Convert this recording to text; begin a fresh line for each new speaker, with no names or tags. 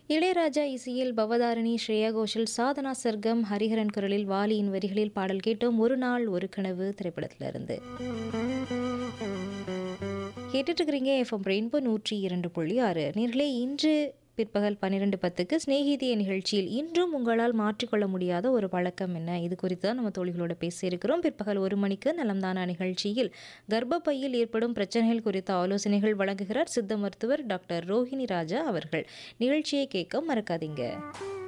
இளையராஜா இசையில் பவதாரணி ஸ்ரேயா கோஷல் சாதனா சர்க்கம் ஹரிஹரன் குரலில் வாலியின் வரிகளில் பாடல் கேட்டோம் ஒரு நாள் ஒரு கனவு திரைப்படத்திலிருந்து கேட்டுட்டு இருக்கிறீங்க எஃப்எம் ரெயின்போ நூற்றி இரண்டு புள்ளி ஆறு நேர்களே இன்று பிற்பகல் பன்னிரெண்டு பத்துக்கு சிநேகிதிய நிகழ்ச்சியில் இன்றும் உங்களால் மாற்றிக்கொள்ள முடியாத ஒரு பழக்கம் என்ன இது குறித்து தான் நம்ம தோழிகளோட பேசியிருக்கிறோம் பிற்பகல் ஒரு மணிக்கு நலம்தானா நிகழ்ச்சியில் கர்ப்பப்பையில் ஏற்படும் பிரச்சனைகள் குறித்த ஆலோசனைகள் வழங்குகிறார் சித்த மருத்துவர் டாக்டர் ரோஹிணி ராஜா அவர்கள் நிகழ்ச்சியை கேட்க மறக்காதீங்க